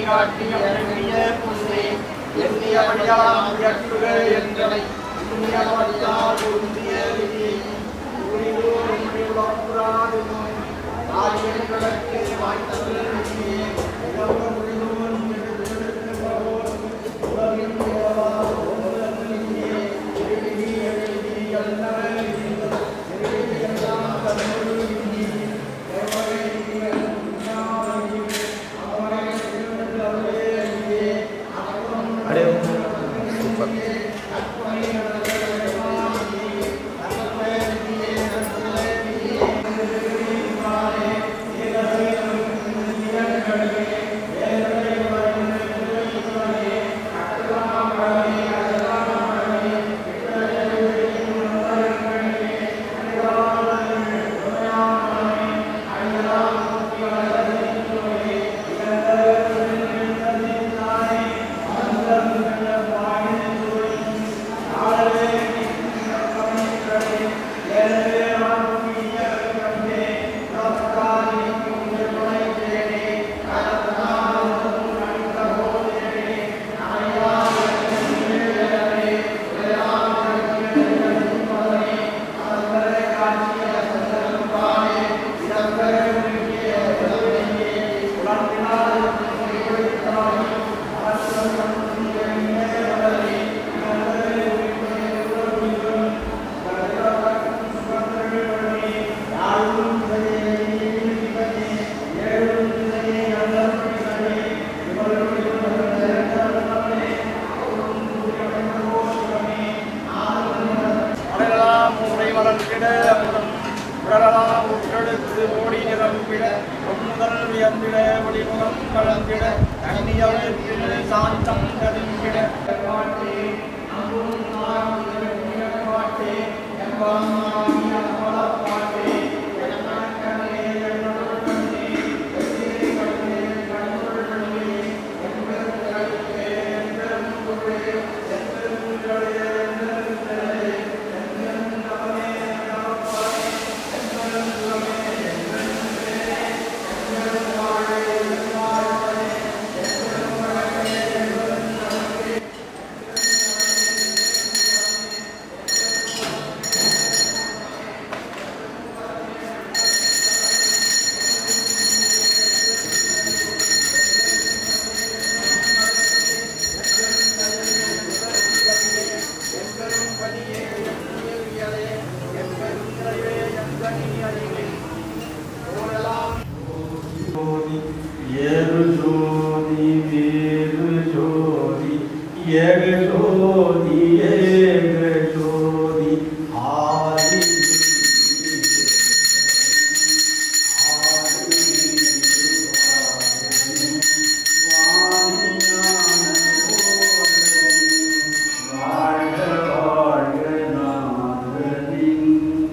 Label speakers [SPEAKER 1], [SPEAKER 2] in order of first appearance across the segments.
[SPEAKER 1] காட்டி எண்ணிய புண்ணே எண்ணிய வழியாம் எட்டுக என்றனை புண்ணிய வழியால் பொருந்திய விதி உரியோரும் உலகுறாதுமோ ஆரியங்களுக்கு வாய்த்தது விதியே உலக முடிவோன் உலகின் உலகா உலக விதியே எழுதி எழுதி அல்ல எழுதி எல்லாம் தன்னுள் விதி தேவரை உண்ணாமை அவரை திருநெல்வேலியே
[SPEAKER 2] அப்படியே சூப்பர்
[SPEAKER 1] அடலாம் உரை வளர்ந்திட அமுதம் உடலாம் உற்றெடுத்து ஓடி நிரம்பிட ஒம்முதல் வியந்திட ஒளிமுகம் கலந்திட தண்ணியவற்றில் சாந்தம் கதிம்பிட காட்டே அம்பும் நாம் காட்டே எம்பாமாமி அம்பலப்பாட்டே எனக்கண்ணே என்னோட கண்ணே எதிரே கண்ணே கண்ணுள் கண்ணே எங்கள் கருத்தே எங்கள் முகுவே எங்கள் முகளே எங்கள் முகளே
[SPEAKER 2] ஏறு ஜோதி வேறு ஜோதி ஏக ஜோதி ஏக ஜோதி ஆதி வாழ்க வாழ்க நாதனின்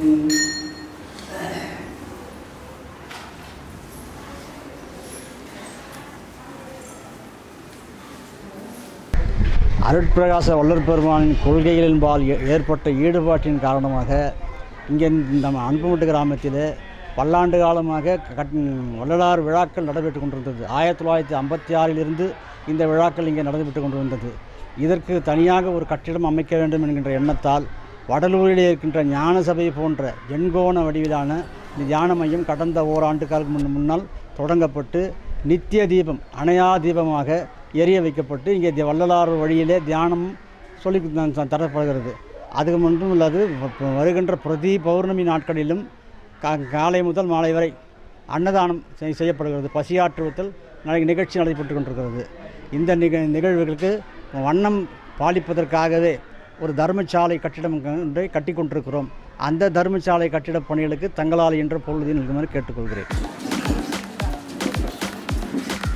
[SPEAKER 3] அருட்பிரகாச வள்ளற் பெருமானின் கொள்கைகளின்பால் ஏ- ஏற்பட்ட ஈடுபாட்டின் காரணமாக இங்கே நம்ம அன்புமட்டு கிராமத்தில் பல்லாண்டு காலமாக கட் வள்ளலார் விழாக்கள் நடைபெற்று கொண்டிருந்தது ஆயிரத்தி தொள்ளாயிரத்தி ஐம்பத்தி ஆறிலிருந்து இந்த விழாக்கள் இங்கே நடைபெற்று கொண்டிருந்தது இதற்கு தனியாக ஒரு கட்டிடம் அமைக்க வேண்டும் என்கின்ற எண்ணத்தால் வடலூரிலே இருக்கின்ற ஞான சபை போன்ற எண்கோண வடிவிலான இந்த தியான மையம் கடந்த ஓராண்டுக்காலுக்கு முன் முன்னால் தொடங்கப்பட்டு நித்திய தீபம் அணையா தீபமாக எரிய வைக்கப்பட்டு இங்கே தி- வள்ளலார் வழியிலே தியானம் சொல்லி த- த- தரப்படுகிறது அது மட்டும் இல்லாது வ- வ- வருகின்ற பிரதி பௌர்ணமி நாட்களிலும் கா காலை முதல் மாலை வரை அன்னதானம் செய்- செய்யப்படுகிறது பசியாற்றுவதில் நாளைக்கு நிகழ்ச்சி நடைபெற்று கொண்டிருக்கிறது இந்த நிக நிகழ்வுகளுக்கு வண்ணம் பாலிப்பதற்காகவே ஒரு தர்மசாலை கட்டிடம் க- ஒன்றை கட்டி கொண்டிருக்கிறோம் அந்த தர்மசாலை கட்டிடப் பணிகளுக்கு தங்களால் என்ற பொழுதில் நிற்குமாறு கேட்டுக்கொள்கிறேன்